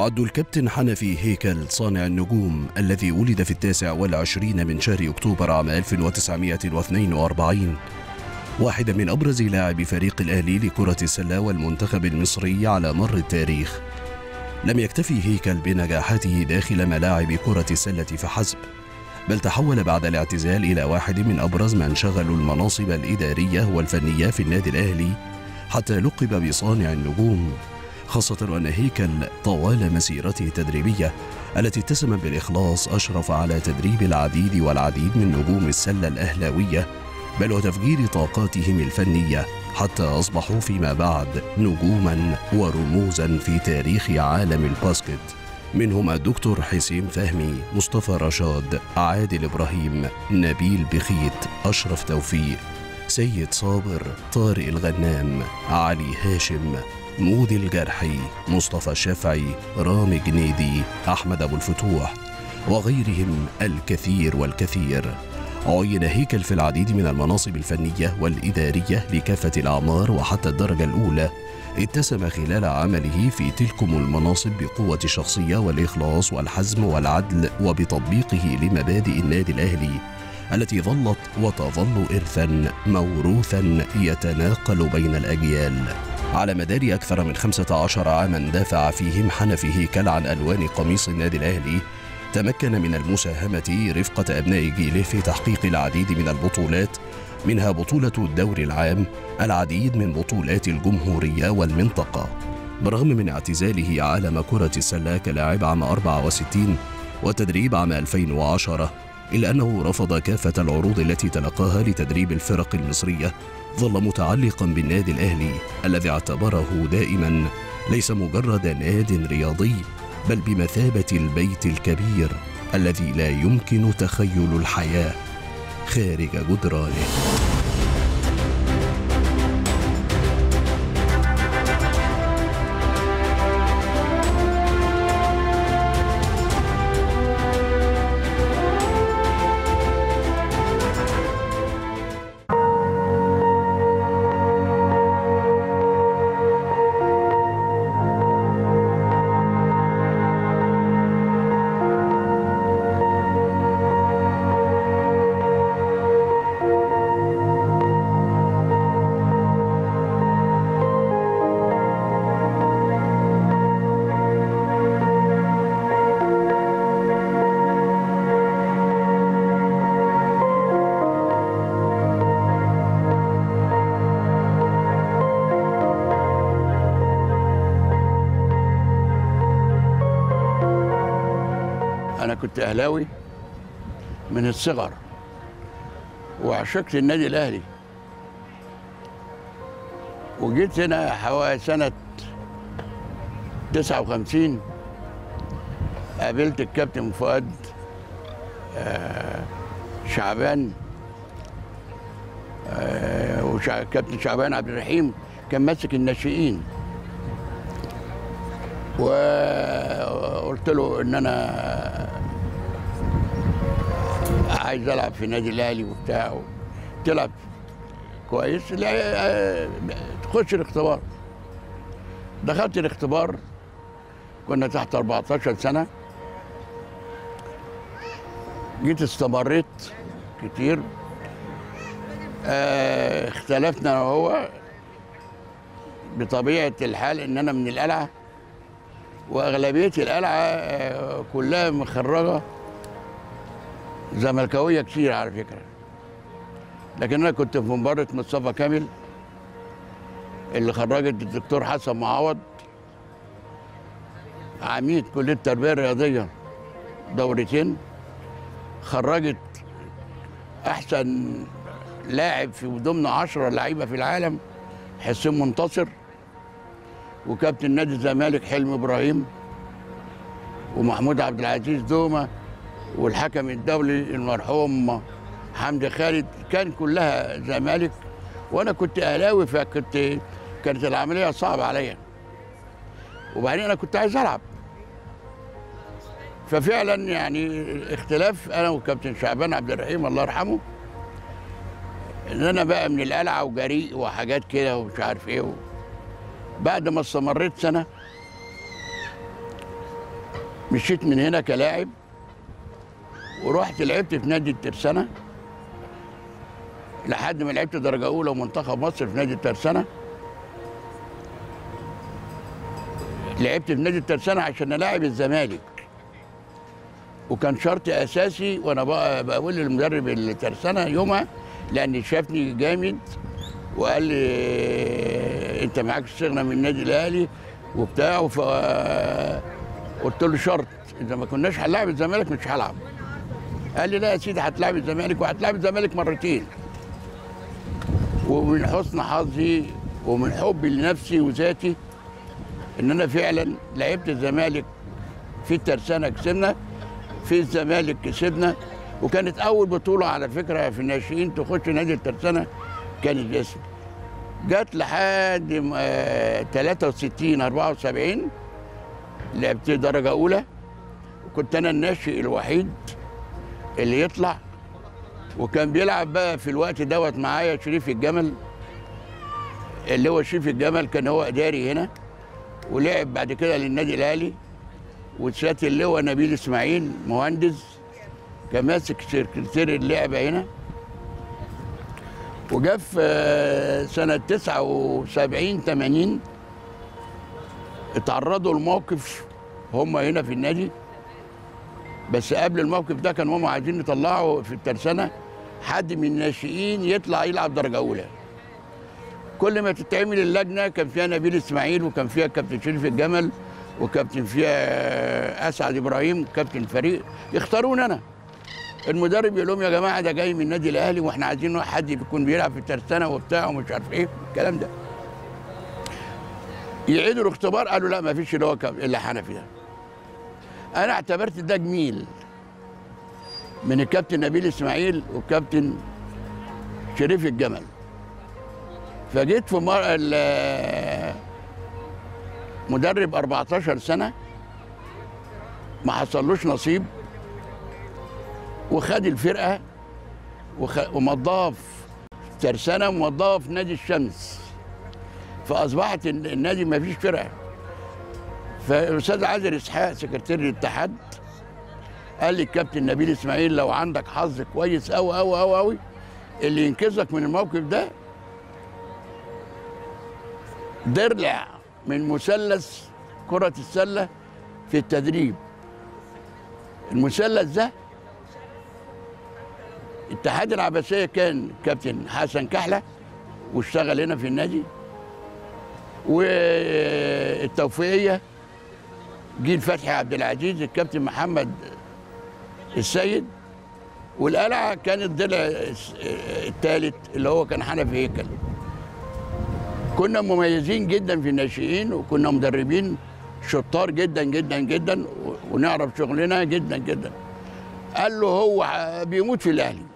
يعد الكابتن حنفي هيكل صانع النجوم الذي ولد في التاسع والعشرين من شهر أكتوبر عام 1942 واحدا من أبرز لاعبي فريق الأهلي لكرة السلة والمنتخب المصري على مر التاريخ لم يكتفي هيكل بنجاحاته داخل ملاعب كرة السلة فحسب بل تحول بعد الاعتزال إلى واحد من أبرز من شغلوا المناصب الإدارية والفنية في النادي الأهلي حتى لقب بصانع النجوم خاصة وأن هيكل طوال مسيرته التدريبية التي اتسم بالإخلاص أشرف على تدريب العديد والعديد من نجوم السلة الأهلاوية بل وتفجير طاقاتهم الفنية حتى أصبحوا فيما بعد نجوما ورموزا في تاريخ عالم الباسكت منهم الدكتور حسين فهمي مصطفى رشاد عادل إبراهيم نبيل بخيت أشرف توفيق سيد صابر طارق الغنام علي هاشم مودي الجرحي مصطفى الشافعي رامي جنيدي أحمد أبو الفتوح وغيرهم الكثير والكثير عين هيكل في العديد من المناصب الفنية والإدارية لكافة الأعمار وحتى الدرجة الأولى اتسم خلال عمله في تلكم المناصب بقوة الشخصية والإخلاص والحزم والعدل وبتطبيقه لمبادئ النادي الأهلي التي ظلت وتظل إرثا موروثا يتناقل بين الأجيال على مدار أكثر من 15 عاما دافع فيهم حنفي هيكل عن ألوان قميص النادي الأهلي تمكن من المساهمة رفقة أبناء جيله في تحقيق العديد من البطولات منها بطولة الدوري العام العديد من بطولات الجمهورية والمنطقة برغم من اعتزاله عالم كرة السلة كلاعب عام 64 والتدريب عام 2010 إلا أنه رفض كافة العروض التي تلقاها لتدريب الفرق المصرية ظل متعلقا بالنادي الأهلي الذي اعتبره دائما ليس مجرد ناد رياضي بل بمثابة البيت الكبير الذي لا يمكن تخيل الحياة خارج جدرانه انا كنت اهلاوي من الصغر وعشقت النادي الاهلي وجيت هنا حوالي سنه 59 قابلت الكابتن فؤاد آه، شعبان آه، وشع- كابتن شعبان عبد الرحيم كان ماسك الناشئين وقلت له ان انا عايز العب في النادي الاهلي وبتاع تلعب كويس لا آه، تخش الاختبار دخلت الاختبار كنا تحت 14 سنه جيت استمريت كتير آه، اختلفنا انا وهو بطبيعه الحال ان انا من القلعه واغلبيه القلعه آه، كلها مخرجه زملكاويه كتير على فكره لكن انا كنت في مباراه مصطفى كامل اللي خرجت الدكتور حسن معوض عميد كليه التربيه الرياضيه دورتين خرجت احسن لاعب في ضمن 10 لعيبه في العالم حسين منتصر وكابتن نادي الزمالك حلمي ابراهيم ومحمود عبد العزيز دومه والحكم الدولي المرحوم حمدي خالد كان كلها زمالك وانا كنت اهلاوي فكنت كانت العمليه صعبه عليا وبعدين انا كنت عايز العب ففعلا يعني اختلاف انا وكابتن شعبان عبد الرحيم الله يرحمه ان انا بقى من القلعه وجريء وحاجات كده ومش عارف ايه و... بعد ما استمريت سنه مشيت من هنا كلاعب ورحت لعبت في نادي الترسانة لحد ما لعبت درجة أولى ومنتخب مصر في نادي الترسانة لعبت في نادي الترسانة عشان ألاعب الزمالك وكان شرط أساسي وأنا بقى بقول للمدرب الترسانة يومها لأن شافني جامد وقال لي أنت معاك استغنى من النادي الأهلي وبتاع ف قلت له شرط إذا ما كناش هنلاعب الزمالك مش هلعب قال لي لا يا سيدي هتلاعب الزمالك وهتلاعب الزمالك مرتين ومن حسن حظي ومن حبي لنفسي وذاتي ان انا فعلا لعبت الزمالك في الترسانه كسبنا في الزمالك كسبنا وكانت اول بطوله على فكره في الناشئين تخش نادي الترسانه كانت اسم جت لحد ما- آه، 63 74 لعبت درجه اولى وكنت انا الناشئ الوحيد اللي يطلع وكان بيلعب بقى في الوقت دوت معايا شريف الجمل اللي هو شريف الجمل كان هو اداري هنا ولعب بعد كده للنادي الاهلي وسات اللواء نبيل اسماعيل مهندس كان ماسك سكرتير اللعبه هنا وجا في آه، سنه 79 80 اتعرضوا لموقف هم هنا في النادي بس قبل الموقف ده كانوا هم عايزين يطلعوا في الترسانه حد من الناشئين يطلع يلعب درجه اولى كل ما تتعمل اللجنه كان فيها نبيل اسماعيل وكان فيها كابتن شريف الجمل وكابتن فيها اسعد ابراهيم كابتن الفريق يختارون انا المدرب يقول لهم يا جماعه ده جاي من النادي الاهلي واحنا عايزين حد يكون بيلعب في الترسانه وبتاع ومش عارف ايه الكلام ده يعيدوا الاختبار قالوا لا ما فيش اللي هو كاب- الا حنفي ده انا اعتبرت ده جميل من الكابتن نبيل اسماعيل والكابتن شريف الجمل فجيت في مر... ال- مدرب 14 سنه ما حصلوش نصيب وخد الفرقه وخ... ومضاها في ترسانه ومضاها في نادي الشمس فاصبحت الن- النادي ما فيش فرقه فالاستاذ عادل اسحاق سكرتير الاتحاد قال لي الكابتن نبيل اسماعيل لو عندك حظ كويس قوي قوي قوي قوي اللي ينقذك من الموقف ده درع من مثلث كرة السلة في التدريب المثلث ده اتحاد العباسية كان كابتن حسن كحلة واشتغل هنا في النادي والتوفيقية جيل فتحي عبد العزيز الكابتن محمد السيد والقلعة كان الضلع الثالث اللي هو كان حنفي هيكل كنا مميزين جدا في الناشئين وكنا مدربين شطار جدا جدا جدا و- ونعرف شغلنا جدا جدا قال له هو ح- بيموت في الاهلي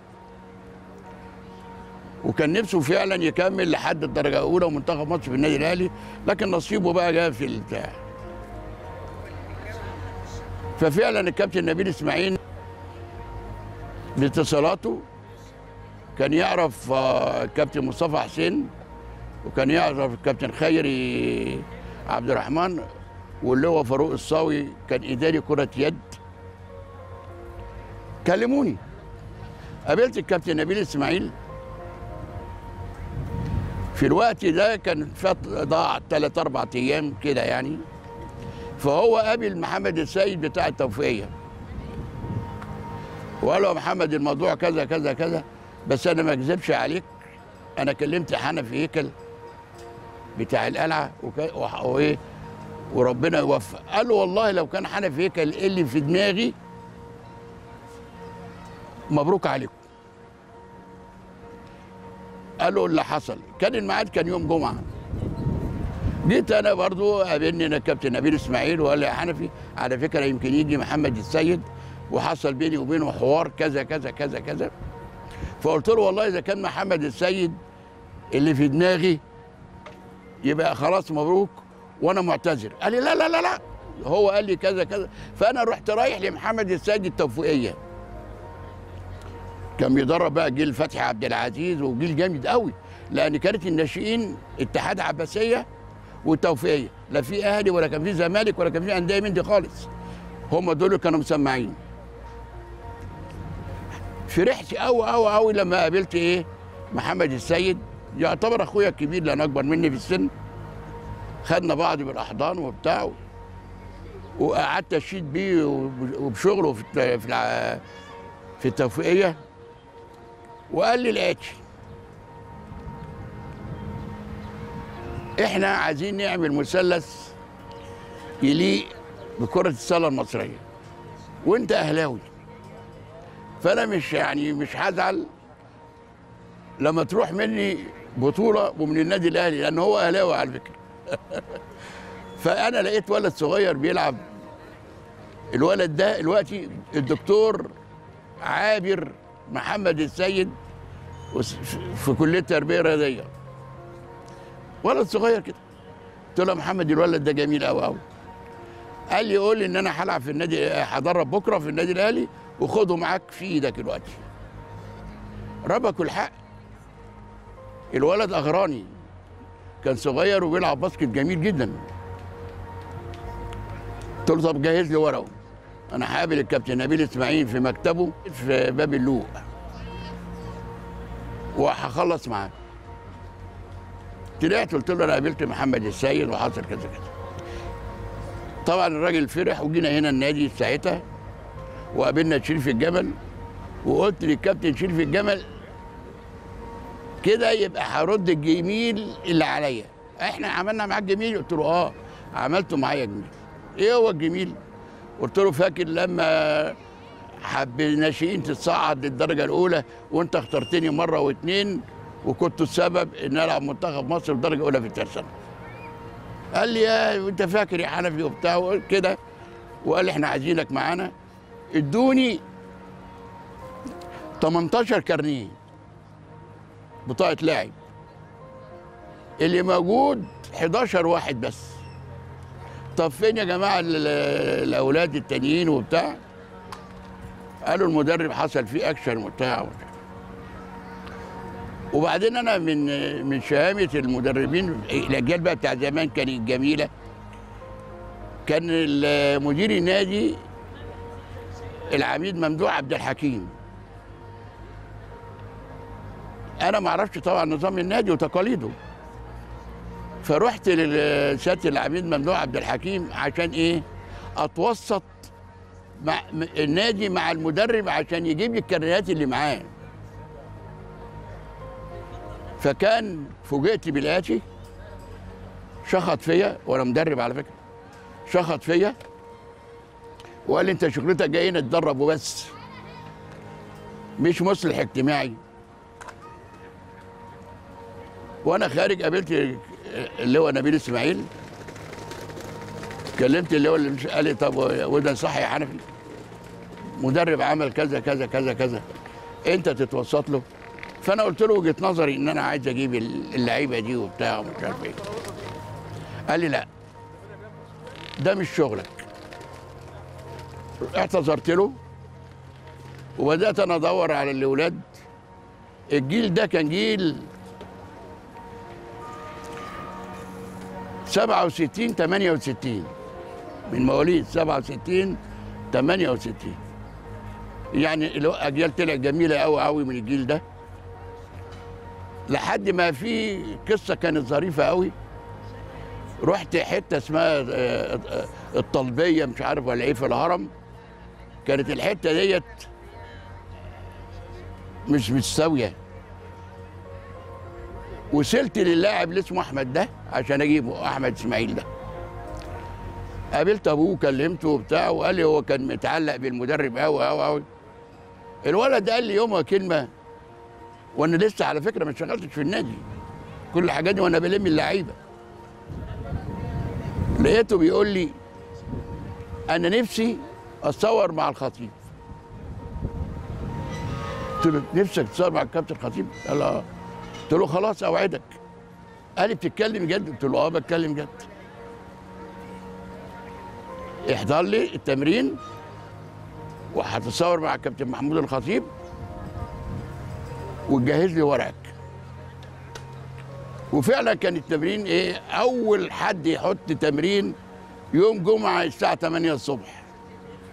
وكان نفسه فعلا يكمل لحد الدرجه الاولى ومنتخب مصر في النادي الاهلي لكن نصيبه بقى جاء في البتاع ففعلا الكابتن نبيل اسماعيل باتصالاته كان يعرف آه، الكابتن مصطفى حسين وكان يعرف الكابتن خيري عبد الرحمن واللي هو فاروق الصاوي كان اداري كره يد كلموني قابلت الكابتن نبيل اسماعيل في الوقت ده كان فات ضاع ثلاث اربع ايام كده يعني فهو قابل محمد السيد بتاع التوفيقيه وقال له يا محمد الموضوع كذا كذا كذا بس انا ما اكذبش عليك انا كلمت حنفي هيكل بتاع القلعه وك- وح- وايه وربنا يوفق قال له والله لو كان حنفي هيكل اللي في دماغي مبروك عليكم قال له اللي حصل كان الميعاد كان يوم جمعه جيت انا برضو قابلني انا الكابتن نبيل اسماعيل وقال لي يا حنفي على فكره يمكن يجي محمد السيد وحصل بيني وبينه حوار كذا كذا كذا كذا فقلت له والله اذا كان محمد السيد اللي في دماغي يبقى خلاص مبروك وانا معتذر قال لي لا لا لا لا هو قال لي كذا كذا فانا رحت رايح لمحمد السيد التوفيقيه كان بيدرب بقى جيل فتحي عبد العزيز وجيل جامد قوي لان كانت الناشئين اتحاد عباسيه والتوفيقيه لا في اهلي ولا كان في زمالك ولا كان في انديه من دي خالص هم دول اللي كانوا مسمعين فرحت قوي قوي قوي لما قابلت ايه محمد السيد يعتبر اخويا الكبير لان اكبر مني في السن خدنا بعض بالاحضان وبتاع وقعدت اشيد بيه وب- وبشغله في الت- في الع- في التوفيقيه وقال لي الاتي احنا عايزين نعمل مثلث يليق بكره السله المصريه وانت اهلاوي فانا مش يعني مش هزعل لما تروح مني بطوله ومن النادي الاهلي لان هو اهلاوي على فكره فانا لقيت ولد صغير بيلعب الولد ده دلوقتي الدكتور عابر محمد السيد وس- في كليه التربيه الرياضيه ولد صغير كده قلت له يا محمد الولد ده جميل قوي قوي قال لي قول لي ان انا هلعب في النادي هدرب بكره في النادي الاهلي وخده معاك في ايدك دلوقتي ربكوا الحق الولد اغراني كان صغير وبيلعب باسكت جميل جدا قلت له طب جهز لي ورقه انا هقابل الكابتن نبيل اسماعيل في مكتبه في باب اللوق وهخلص معاه طلعت قلت له انا قابلت محمد السيد وحصل كذا كذا طبعا الراجل فرح وجينا هنا النادي ساعتها وقابلنا شريف الجمل وقلت للكابتن شريف الجمل كده يبقى هرد الجميل اللي عليا احنا عملنا معاك جميل قلت له اه عملته معايا جميل ايه هو الجميل قلت له فاكر لما حب الناشئين تتصعد للدرجه الاولى وانت اخترتني مره واثنين وكنت السبب ان العب منتخب مصر في الدرجه الاولى في الترسانه قال لي يا انت فاكر يا حنفي وبتاع كده وقال لي احنا عايزينك معانا ادوني 18 كارنيه بطاقه لاعب اللي موجود 11 واحد بس طب فين يا جماعه ال- ال- الاولاد التانيين وبتاع قالوا المدرب حصل فيه اكشن وبتاع وبتاع. وبعدين انا من من شهامه المدربين الاجيال بقى بتاع زمان كانت جميله كان ال- مدير النادي العميد ممدوح عبد الحكيم انا ما اعرفش طبعا نظام النادي وتقاليده فرحت لسياده العميد ممدوح عبد الحكيم عشان ايه اتوسط مع م- النادي مع المدرب عشان يجيب لي الكرنيهات اللي معاه فكان فوجئت بالاتي شخط فيا وانا مدرب على فكره شخط فيا وقال لي انت شغلتك جاي هنا تدرب وبس مش مصلح اجتماعي وانا خارج قابلت اللي هو نبيل اسماعيل كلمت اللي هو اللي مش قال لي طب وده صح يا حنفي مدرب عمل كذا كذا كذا كذا انت تتوسط له فانا قلت له وجهه نظري ان انا عايز اجيب اللعيبه دي وبتاع ومش عارف ايه قال لي لا ده مش شغلك اعتذرت له وبدات انا ادور على الاولاد الجيل ده كان جيل 67 68 من مواليد 67 68 يعني اللي هو اجيال طلعت جميله قوي قوي من الجيل ده لحد ما في قصه كانت ظريفه قوي رحت حته اسمها آه، آه، الطلبيه مش عارف ولا ايه في الهرم كانت الحته ديت مش متساويه وصلت للاعب اللي اسمه احمد ده عشان اجيبه احمد اسماعيل ده قابلت ابوه كلمته وبتاع وقال لي هو كان متعلق بالمدرب قوي قوي قوي الولد قال لي يومها كلمه وانا لسه على فكره ما اشتغلتش في النادي كل الحاجات دي وانا بلم اللعيبه لقيته بيقول لي انا نفسي اتصور مع الخطيب قلت له نفسك تتصور مع الكابتن الخطيب قال اه قلت له خلاص اوعدك قال لي بتتكلم جد قلت له اه بتكلم جد احضر لي التمرين وهتتصور مع الكابتن محمود الخطيب وتجهز لي ورقك وفعلا كان التمرين ايه اول حد يحط تمرين يوم جمعه الساعه 8 الصبح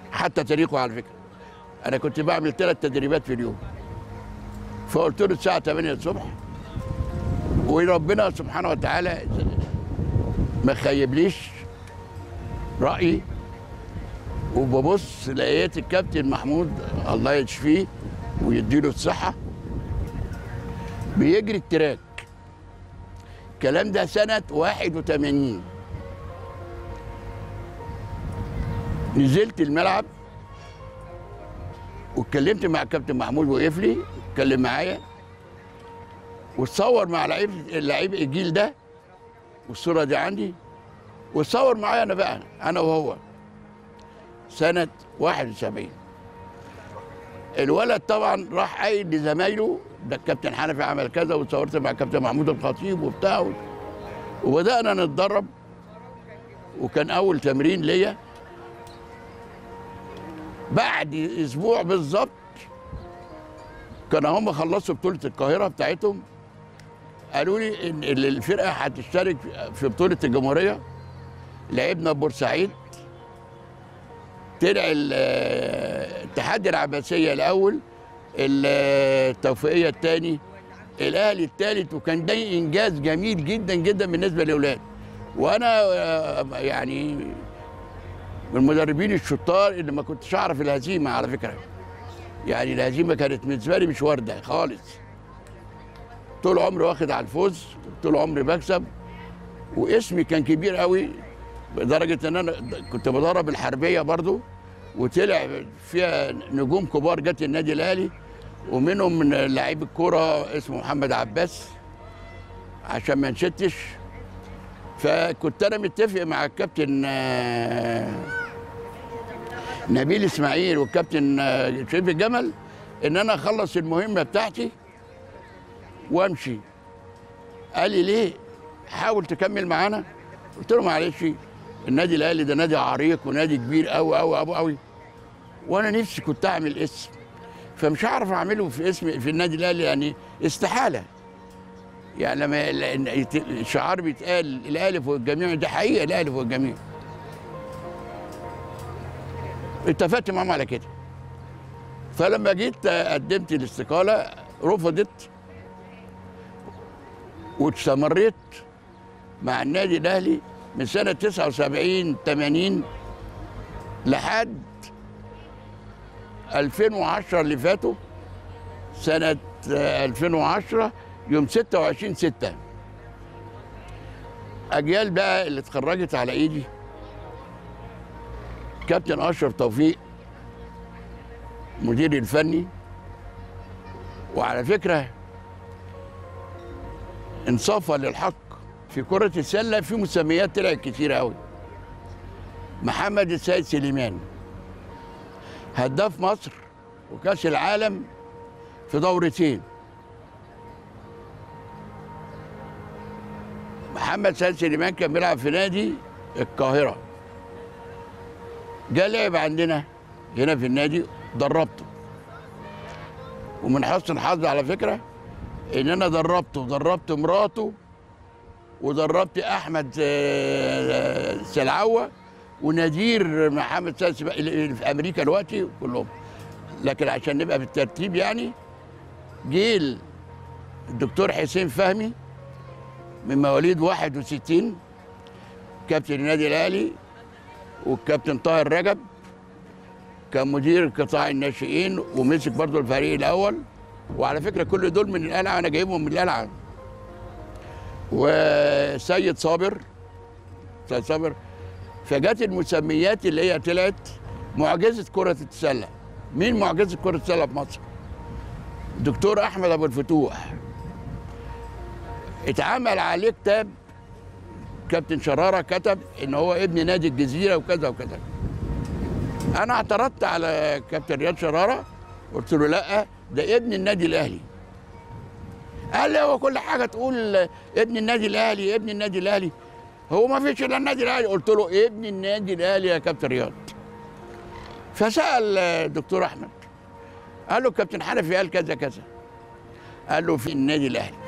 حتى تاريخه على فكره انا كنت بعمل ثلاث تدريبات في اليوم فقلت له الساعه 8 الصبح وربنا سبحانه وتعالى ما خيبليش رايي وببص لقيت الكابتن محمود الله يشفيه ويديله الصحه بيجري التراك الكلام ده سنه 81 نزلت الملعب واتكلمت مع الكابتن محمود وقف لي اتكلم معايا واتصور مع لعيب اللعيب الجيل ده والصوره دي عندي واتصور معايا انا بقى انا وهو سنه 71 الولد طبعا راح قايل لزمايله ده الكابتن حنفي عمل كذا واتصورت مع الكابتن محمود الخطيب وبتاع وبدانا نتدرب وكان اول تمرين ليا بعد اسبوع بالظبط كان هم خلصوا بطوله القاهره بتاعتهم قالوا لي ان الفرقه هتشترك في بطوله الجمهوريه لعبنا بورسعيد طلع الاتحاد العباسيه الاول التوفيقيه الثاني الاهلي الثالث وكان ده انجاز جميل جدا جدا بالنسبه للاولاد وانا يعني من المدربين الشطار اللي ما كنتش اعرف الهزيمه على فكره يعني الهزيمه كانت بالنسبه لي مش وارده خالص طول عمري واخد على الفوز طول عمري بكسب واسمي كان كبير قوي لدرجه ان انا كنت بدرب الحربيه برضو وطلع فيها نجوم كبار جت النادي الاهلي ومنهم من لعيب الكوره اسمه محمد عباس عشان ما نشتش فكنت انا متفق مع الكابتن نبيل اسماعيل والكابتن شريف الجمل ان انا اخلص المهمه بتاعتي وامشي قال لي ليه حاول تكمل معانا قلت له معلش النادي الاهلي ده نادي عريق ونادي كبير قوي قوي قوي قوي وانا نفسي كنت اعمل اسم فمش هعرف اعمله في اسم في النادي الاهلي يعني استحاله يعني لما الشعار بيتقال الاهلي فوق الجميع ده حقيقه الاهلي فوق الجميع اتفقت معاهم على كده فلما جيت قدمت الاستقاله رفضت واستمريت مع النادي الاهلي من سنه 79 80 لحد 2010 اللي فاتوا سنه 2010 يوم 26 6 اجيال بقى اللي اتخرجت على ايدي كابتن اشرف توفيق مدير الفني وعلى فكره انصافا للحق في كرة السلة في مسميات طلعت كتير قوي محمد السيد سليمان هداف مصر وكأس العالم في دورتين محمد سيد سليمان كان بيلعب في نادي القاهرة جه لعب عندنا هنا في النادي دربته ومن حسن حظي على فكره ان انا دربته ودربت مراته ودربت احمد سلعوه ونذير محمد سلسي اللي في امريكا دلوقتي كلهم لكن عشان نبقى بالترتيب يعني جيل الدكتور حسين فهمي من مواليد 61 كابتن النادي الاهلي والكابتن طاهر رجب كان مدير قطاع الناشئين ومسك برضه الفريق الاول وعلى فكره كل دول من القلعه انا جايبهم من القلعه وسيد صابر سيد صابر فجت المسميات اللي هي طلعت معجزه كره السله مين معجزه كره السله في مصر دكتور احمد ابو الفتوح اتعمل عليه كتاب كابتن شراره كتب ان هو ابن نادي الجزيره وكذا وكذا انا اعترضت على كابتن رياض شراره قلت له لا ده ابن النادي الاهلي قال لي هو كل حاجه تقول ابن النادي الاهلي ابن النادي الاهلي هو ما فيش الا النادي الاهلي قلت له ابن النادي الاهلي يا كابتن رياض فسال الدكتور احمد قال له كابتن حنفي قال كذا كذا قال له في النادي الاهلي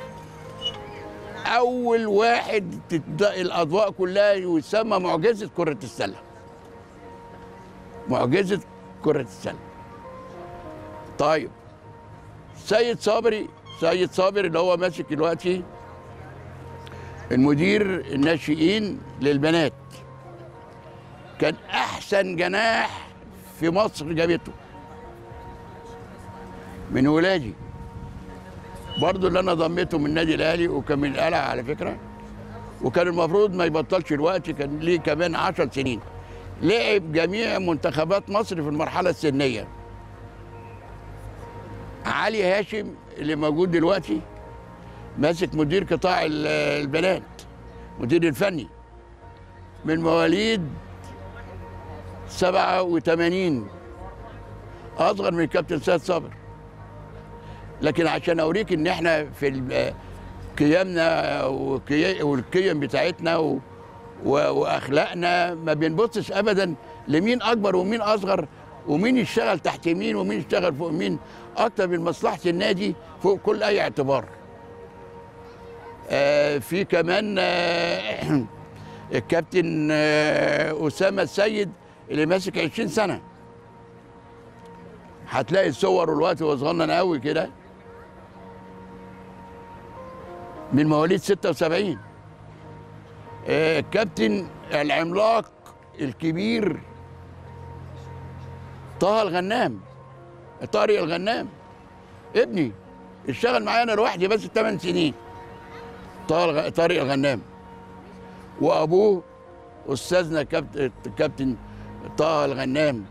اول واحد تبدا الاضواء كلها يسمى معجزه كره السله معجزه كره السله طيب سيد صابري سيد صابر اللي هو ماسك دلوقتي المدير الناشئين للبنات كان احسن جناح في مصر جابته من ولادي برضو اللي انا ضميته من النادي الاهلي وكان من القلعه على فكره وكان المفروض ما يبطلش الوقت كان ليه كمان 10 سنين لعب جميع منتخبات مصر في المرحله السنيه علي هاشم اللي موجود دلوقتي ماسك مدير قطاع ال- البنات مدير الفني من مواليد 87 اصغر من كابتن سيد صابر لكن عشان اوريك ان احنا في ال- قيمنا وقي- والقيم بتاعتنا و و واخلاقنا ما بنبصش ابدا لمين اكبر ومين اصغر ومين يشتغل تحت مين ومين يشتغل فوق مين اكتر من مصلحه النادي فوق كل اي اعتبار آه في كمان آه الكابتن آه اسامه السيد اللي ماسك 20 سنه هتلاقي الصور والوقت وهو صغنن قوي كده من مواليد 76 آه، الكابتن العملاق الكبير طه الغنام طارق الغنام ابني اشتغل معايا انا لوحدي بس 8 سنين طه الغ- طارق الغنام وابوه استاذنا كابتن كابتن طه الغنام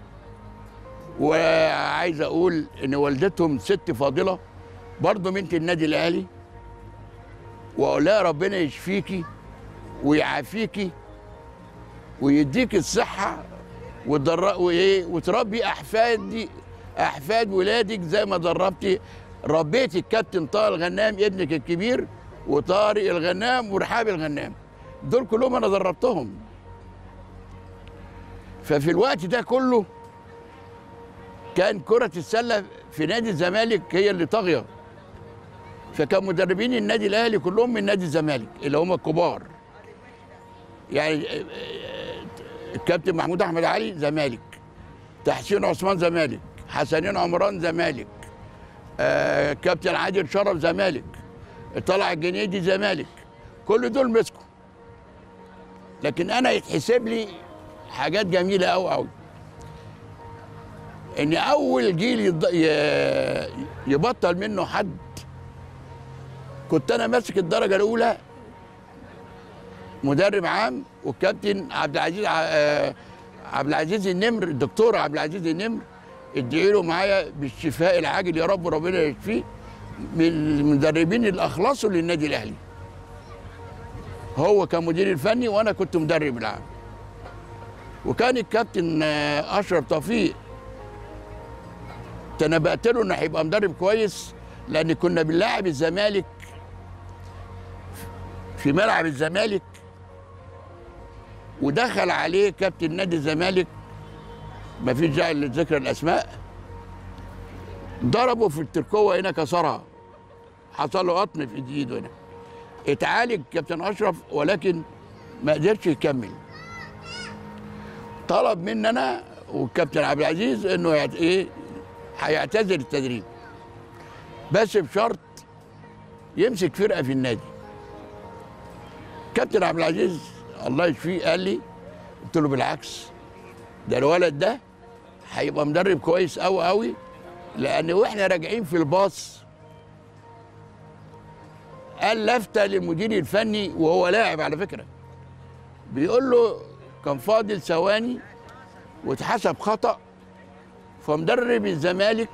وعايز اقول ان والدتهم ست فاضله برضه بنت النادي الاهلي واقول لها ربنا يشفيكي ويعافيكي ويديك الصحه وتدر... وايه وتربي احفادي احفاد ولادك زي ما دربتي ربيتي الكابتن طارق الغنام ابنك الكبير وطارق الغنام ورحاب الغنام دول كلهم انا دربتهم ففي الوقت ده كله كان كرة السلة في نادي الزمالك هي اللي طاغية فكان مدربين النادي الأهلي كلهم من نادي الزمالك اللي هم الكبار يعني آه، آه، الكابتن محمود أحمد علي زمالك تحسين عثمان زمالك حسنين عمران زمالك آه، كابتن عادل شرف زمالك طلع الجنيدي زمالك كل دول مسكوا لكن انا يتحسب لي حاجات جميله قوي قوي ان اول جيل يض- ي- يبطل منه حد كنت انا ماسك الدرجه الاولى مدرب عام والكابتن عبد العزيز ع- آه، عبد العزيز النمر الدكتور عبد العزيز النمر ادعي له معايا بالشفاء العاجل يا رب ربنا يشفيه من المدربين اللي اخلصوا للنادي الاهلي هو كان مدير الفني وانا كنت مدرب العام وكان الكابتن آه، اشرف توفيق تنبأت له انه هيبقى مدرب كويس لان كنا بنلاعب الزمالك في ملعب الزمالك ودخل عليه كابتن نادي الزمالك ما فيش داعي لذكر الاسماء ضربه في التركوه هنا كسرها حصل له قطن في ايده هنا اتعالج كابتن اشرف ولكن ما قدرش يكمل طلب مني انا والكابتن عبد العزيز انه يعت... ايه هيعتزل التدريب بس بشرط يمسك فرقه في النادي كابتن عبد العزيز الله يشفيه قال لي قلت له بالعكس ده الولد ده هيبقى مدرب كويس قوي قوي لان واحنا راجعين في الباص قال لفته للمدير الفني وهو لاعب على فكره بيقول له كان فاضل ثواني واتحسب خطا فمدرب الزمالك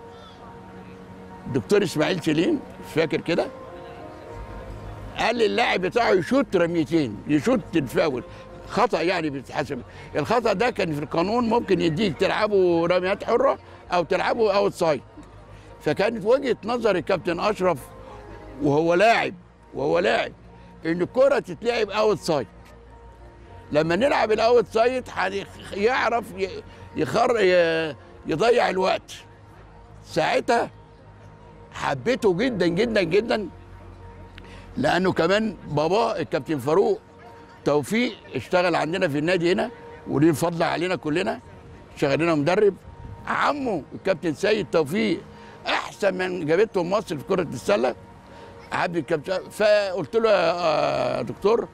دكتور اسماعيل سليم مش فاكر كده قال للاعب بتاعه يشوط رميتين يشوط الفاول خطا يعني بيتحسب الخطا ده كان في القانون ممكن يديك تلعبه رميات حره او تلعبه اوت سايد فكانت وجهه نظر الكابتن اشرف وهو لاعب وهو لاعب ان الكره تتلعب اوت سايد لما نلعب الاوت سايد يعرف ي- يخر ي- يضيع الوقت ساعتها حبيته جدا جدا جدا لانه كمان بابا الكابتن فاروق توفيق اشتغل عندنا في النادي هنا وليه الفضل علينا كلنا شغالين مدرب عمه الكابتن سيد توفيق احسن من جابته مصر في كره السله عبد الكابتن فقلت له يا دكتور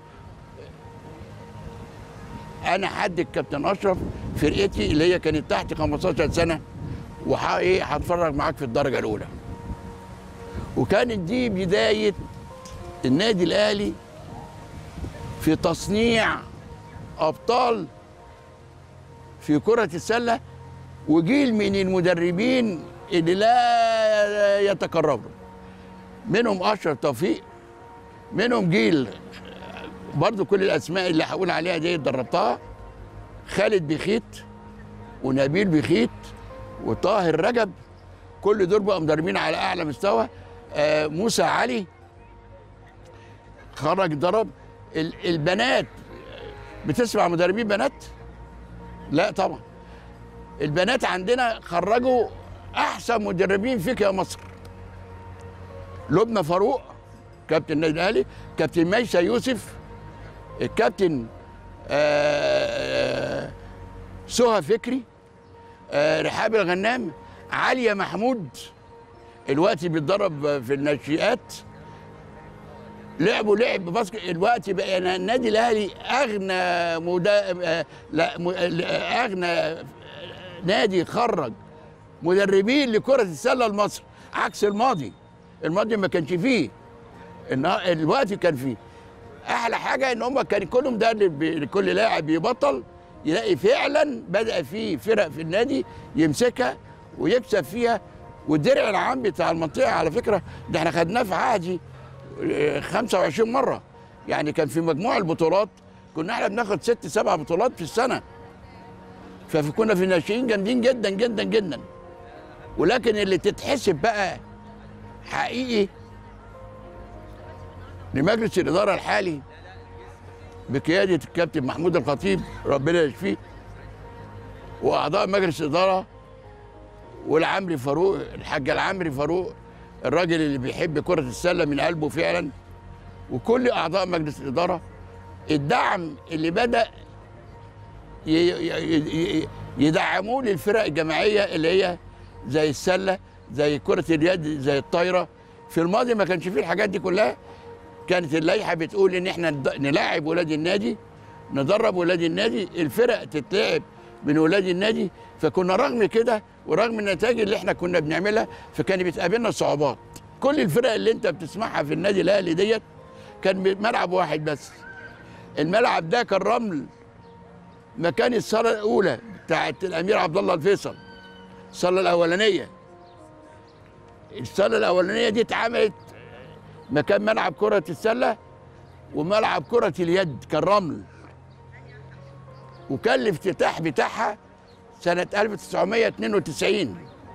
انا حد الكابتن اشرف فرقتي اللي هي كانت تحت 15 سنه وح ايه هتفرج معاك في الدرجه الاولى وكانت دي بدايه النادي الاهلي في تصنيع ابطال في كره السله وجيل من المدربين اللي لا يتكرروا منهم اشرف توفيق منهم جيل برضو كل الاسماء اللي هقول عليها دي دربتها خالد بخيت ونبيل بخيت وطاهر رجب كل دول بقوا مدربين على اعلى مستوى آه موسى علي خرج ضرب ال- البنات بتسمع مدربين بنات لا طبعا البنات عندنا خرجوا احسن مدربين فيك يا مصر لبنى فاروق كابتن النادي الاهلي كابتن ميسى يوسف الكابتن آه، سهى فكري آه، رحاب الغنام عليا محمود الوقت بيتدرب في الناشئات لعبوا لعب باسكت الوقت بقى أنا النادي الاهلي اغنى مدا... آه، لا م... آه، اغنى نادي خرج مدربين لكره السله لمصر عكس الماضي الماضي ما كانش فيه النا- الوقت كان فيه احلى حاجه ان هم كان كل مدرب بي- كل لاعب يبطل يلاقي فعلا بدا في فرق في النادي يمسكها ويكسب فيها والدرع العام بتاع المنطقه على فكره ده احنا خدناه في عهدي آه، 25 مره يعني كان في مجموع البطولات كنا احنا بناخد ست سبع بطولات في السنه فكنا في ناشئين جامدين جدا جدا جدا ولكن اللي تتحسب بقى حقيقي لمجلس الاداره الحالي بقياده الكابتن محمود الخطيب ربنا يشفيه واعضاء مجلس الاداره والعمري فاروق الحاج العمري فاروق الراجل اللي بيحب كره السله من قلبه فعلا وكل اعضاء مجلس الاداره الدعم اللي بدا ي- ي- ي- يدعموه للفرق الجماعيه اللي هي زي السله زي كره اليد زي الطايره في الماضي ما كانش فيه الحاجات دي كلها كانت اللائحه بتقول ان احنا ند- نلاعب ولاد النادي ندرب ولاد النادي الفرق تتلعب من ولاد النادي فكنا رغم كده ورغم النتائج اللي احنا كنا بنعملها فكان بتقابلنا صعوبات كل الفرق اللي انت بتسمعها في النادي الاهلي ديت كان ملعب واحد بس الملعب ده كان رمل مكان الصاله الاولى بتاعت الامير عبد الله الفيصل الصاله الاولانيه الصاله الاولانيه دي اتعملت مكان ملعب كره السله وملعب كره اليد كان رمل وكان الافتتاح بتاعها سنه 1992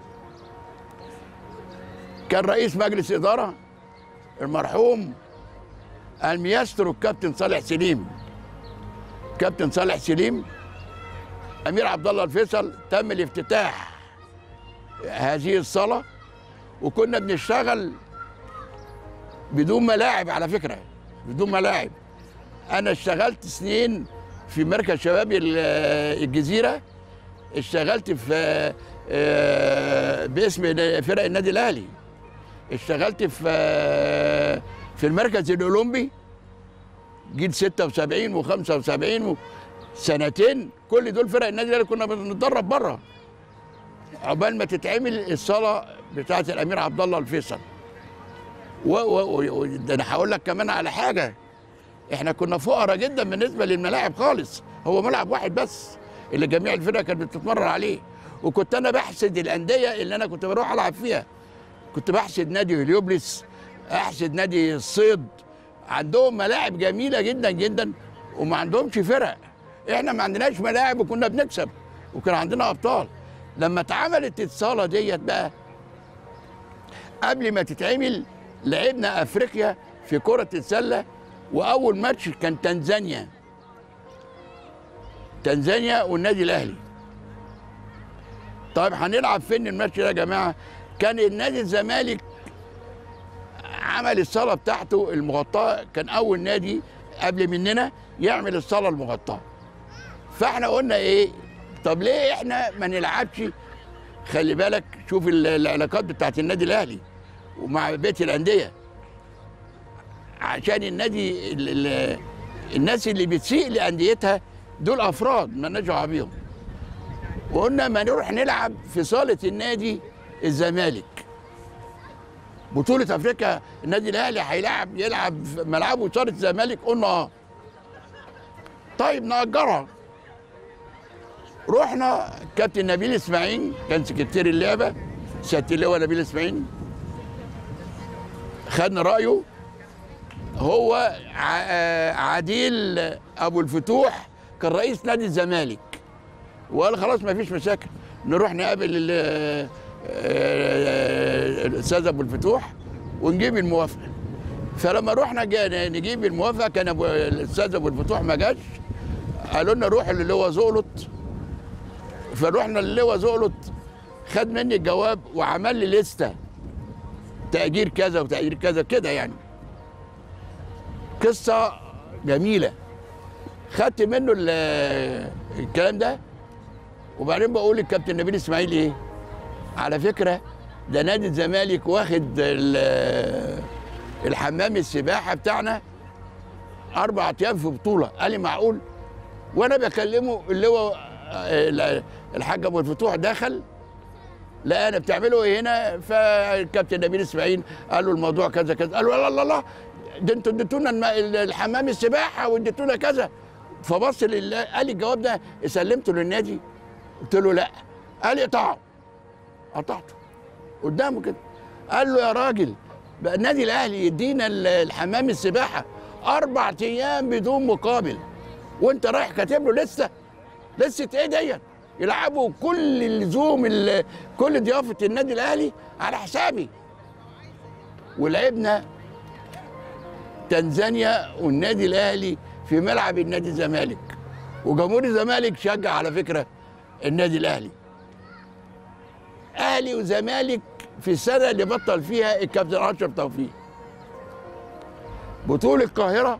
كان رئيس مجلس اداره المرحوم المياسترو الكابتن صالح سليم كابتن صالح سليم امير عبد الله الفيصل تم الافتتاح هذه الصاله وكنا بنشتغل بدون ملاعب على فكره بدون ملاعب انا اشتغلت سنين في مركز شباب ال- الجزيره اشتغلت في آه، باسم فرق النادي الاهلي اشتغلت في آه، في المركز الاولمبي جيل 76 و75 سنتين كل دول فرق النادي الاهلي كنا بنتدرب بره عقبال ما تتعمل الصاله بتاعه الامير عبد الله الفيصل و و و ده انا هقول لك كمان على حاجه احنا كنا فقراء جدا بالنسبه للملاعب خالص هو ملعب واحد بس اللي جميع الفرق كانت بتتمرن عليه وكنت انا بحسد الانديه اللي انا كنت بروح العب فيها كنت بحسد نادي هليوبلس احسد نادي الصيد عندهم ملاعب جميله جدا جدا وما عندهمش فرق احنا ما عندناش ملاعب وكنا بنكسب وكان عندنا ابطال لما اتعملت الصاله ديت بقى قبل ما تتعمل لعبنا افريقيا في كره السله واول ماتش كان تنزانيا تنزانيا والنادي الاهلي طيب هنلعب فين الماتش ده يا جماعه كان النادي الزمالك عمل الصاله بتاعته المغطاه كان اول نادي قبل مننا يعمل الصاله المغطاه فاحنا قلنا ايه طب ليه احنا ما نلعبش خلي بالك شوف ال- العلاقات بتاعت النادي الاهلي ومع بقيه الانديه عشان النادي ال ال الناس اللي بتسيء لانديتها دول افراد ما دعوه بيهم وقلنا ما نروح نلعب في صاله النادي الزمالك بطولة افريقيا النادي الاهلي هيلعب يلعب في ملعبه صاله الزمالك قلنا اه طيب نأجرها رحنا كابتن نبيل اسماعيل كان سكرتير اللعبه سياده اللواء نبيل اسماعيل خدنا رايه هو ع- آه، عديل ابو الفتوح كان رئيس نادي الزمالك وقال خلاص ما فيش مشاكل نروح نقابل ال- آه، آه، الاستاذ ابو الفتوح ونجيب الموافقه فلما رحنا جا- نجيب الموافقه كان أبو الاستاذ ابو الفتوح ما جاش قالوا لنا روح للواء زقلط فروحنا للواء زقلط خد مني الجواب وعمل لي لسته تأجير كذا وتأجير كذا كده يعني قصة جميلة خدت منه ال- الكلام ده وبعدين بقول للكابتن نبيل اسماعيل ايه على فكرة ده نادي الزمالك واخد ال- الحمام السباحة بتاعنا أربع أيام في بطولة قال لي معقول وأنا بكلمه اللي هو ال- الحاج أبو الفتوح دخل لا انا بتعملوا ايه هنا فالكابتن نبيل اسماعيل قال له الموضوع كذا كذا قال له لا لا لا ده انتوا اديتونا الم- الحمام السباحه واديتونا كذا فبص لله قال لي الجواب ده سلمته للنادي قلت له لا قال لي اقطعه قطعته قدامه كده قال له يا راجل بقى النادي الاهلي يدينا ال- الحمام السباحه اربع ايام بدون مقابل وانت رايح كاتب له لسه لسه ايه ديت يلعبوا كل اللزوم ال- كل ضيافه النادي الاهلي على حسابي ولعبنا تنزانيا والنادي الاهلي في ملعب النادي الزمالك وجمهور الزمالك شجع على فكره النادي الاهلي اهلي وزمالك في السنه اللي بطل فيها الكابتن اشرف توفيق بطوله القاهره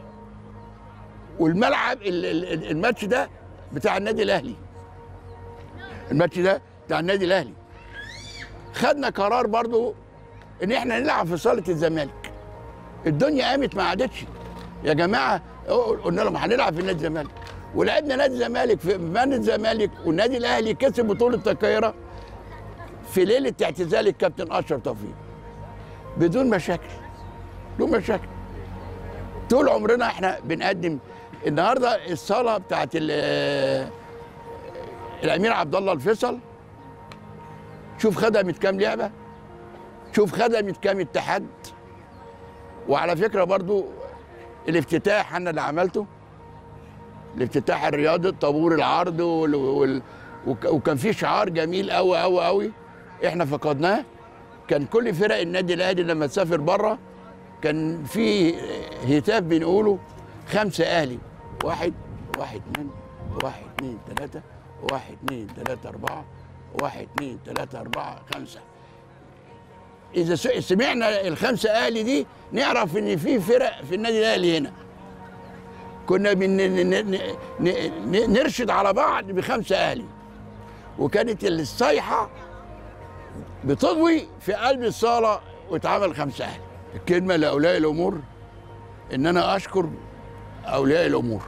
والملعب ال- ال- الماتش ده بتاع النادي الاهلي الماتش ده بتاع النادي الاهلي خدنا قرار برضو ان احنا نلعب في صاله الزمالك الدنيا قامت ما عادتش يا جماعه قلنا لهم هنلعب في نادي الزمالك ولعبنا نادي الزمالك في نادي الزمالك والنادي الاهلي كسب بطوله القاهره في ليله اعتزال الكابتن اشرف توفيق بدون مشاكل بدون مشاكل طول عمرنا احنا بنقدم النهارده الصاله بتاعت ال- الامير عبد الله الفيصل شوف خدمت كام لعبه شوف خدمت كام اتحاد وعلى فكره برضو الافتتاح انا اللي عملته الافتتاح الرياضي طابور العرض وال... وال... وك... وكان في شعار جميل قوي قوي قوي احنا فقدناه كان كل فرق النادي الاهلي لما تسافر بره كان في هتاف بنقوله خمسه اهلي واحد واحد اتنين واحد اتنين تلاته واحد اتنين تلاته اربعه واحد اتنين تلاته اربعه خمسه اذا س- سمعنا الخمسه اهلي دي نعرف ان في فرق في النادي الاهلي هنا كنا بن ن- ن- ن- ن- نرشد على بعض بخمسه اهلي وكانت الصيحه بتضوي في قلب الصاله واتعمل خمسه اهلي الكلمه لاولياء الامور ان انا اشكر اولياء الامور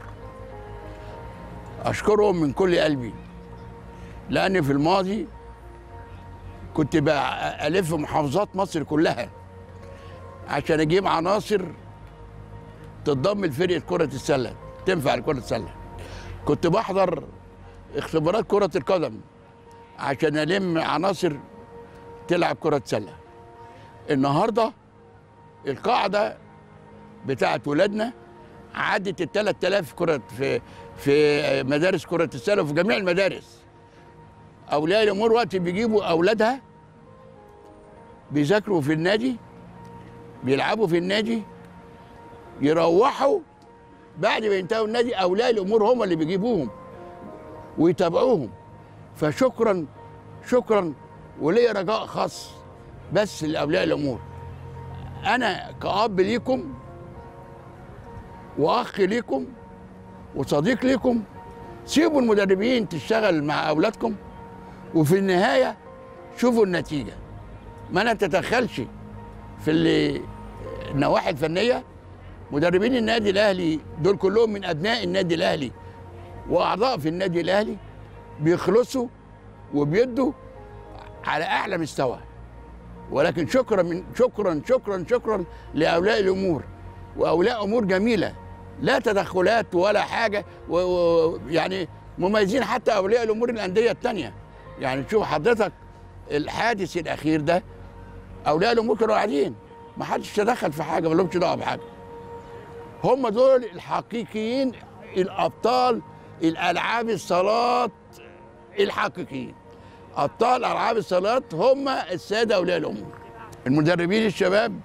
اشكرهم من كل قلبي لان في الماضي كنت بقى الف محافظات مصر كلها عشان اجيب عناصر تتضم لفرقه كره السله تنفع لكره السله كنت بحضر اختبارات كره القدم عشان الم عناصر تلعب كره سله النهارده القاعده بتاعت ولادنا عدت ال 3000 كره في في مدارس كره السله وفي جميع المدارس اولياء الامور وقت بيجيبوا اولادها بيذاكروا في النادي بيلعبوا في النادي يروحوا بعد ما ينتهوا النادي اولياء الامور هم اللي بيجيبوهم ويتابعوهم فشكرا شكرا وليا رجاء خاص بس لاولياء الامور انا كاب ليكم واخ ليكم وصديق ليكم سيبوا المدربين تشتغل مع اولادكم وفي النهايه شوفوا النتيجه ما نتدخلش في اللي النواحي الفنيه مدربين النادي الاهلي دول كلهم من ابناء النادي الاهلي واعضاء في النادي الاهلي بيخلصوا وبيدوا على اعلى مستوى ولكن شكرا من شكرا شكرا شكرا لاولياء الامور واولياء امور جميله لا تدخلات ولا حاجه ويعني مميزين حتى اولياء الامور الانديه الثانيه يعني تشوف حضرتك الحادث الاخير ده اولياء الامور كانوا قاعدين ما حدش تدخل في حاجه ما لهمش دعوه بحاجه هم دول الحقيقيين الابطال الالعاب الصالات الحقيقيين ابطال العاب الصالات هم الساده اولياء الامور المدربين الشباب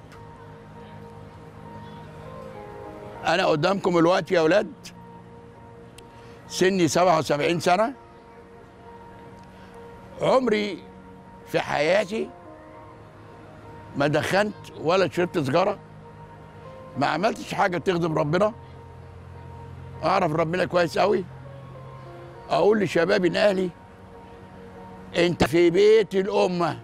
انا قدامكم الوقت يا اولاد سني 77 سنه عمري في حياتي ما دخنت ولا شربت سيجاره ما عملتش حاجه تخدم ربنا اعرف ربنا كويس قوي اقول لشباب اهلي انت في بيت الامه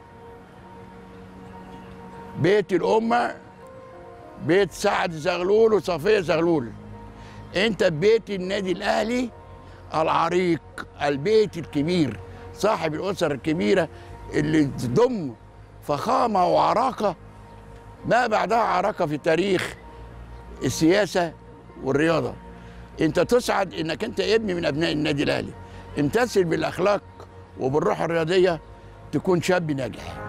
بيت الامه بيت سعد زغلول وصفيه زغلول انت ببيت النادي الاهلي العريق البيت الكبير صاحب الاسر الكبيره اللي تضم فخامه وعراقه ما بعدها عراقه في تاريخ السياسه والرياضه انت تسعد انك انت ابن من ابناء النادي الاهلي امتثل بالاخلاق وبالروح الرياضيه تكون شاب ناجح